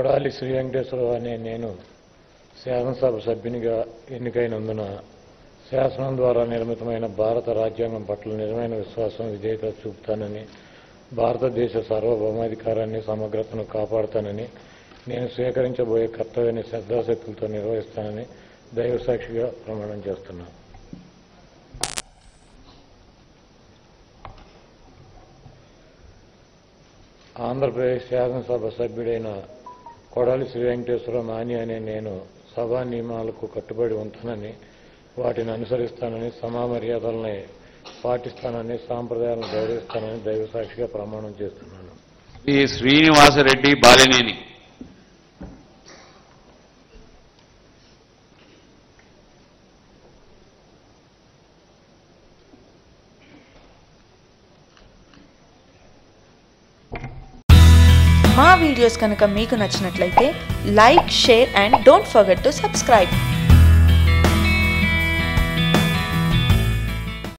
కొడాలి శ్రీ వెంకటేశ్వరరావు అనే నేను శాసనసభ సభ్యునిగా ఎన్నికైనందున శాసనం ద్వారా నిర్మితమైన భారత రాజ్యాంగం పట్ల నిజమైన విశ్వాసం విధేయత చూపుతానని భారతదేశ సార్వభౌమాధికారాన్ని సమగ్రతను కాపాడుతానని నేను స్వీకరించబోయే కర్తవ్యాన్ని శ్రద్ధాశక్తులతో నిర్వహిస్తానని దైవసాక్షిగా ప్రమాణం చేస్తున్నాను ఆంధ్రప్రదేశ్ శాసనసభ సభ్యుడైన కొడాలి శ్రీ వెంకటేశ్వర నాని అనే నేను సభా నియమాలకు కట్టుబడి ఉంటానని వాటిని అనుసరిస్తానని సమా మర్యాదల్ని పాటిస్తానని సాంప్రదాయాలను గౌరవిస్తానని దైవసాక్షిగా ప్రమాణం చేస్తున్నాను శ్రీ శ్రీనివాసరెడ్డి బాలినేని మా వీడియోస్ కనుక మీకు నచ్చినట్లయితే like share and don't forget to subscribe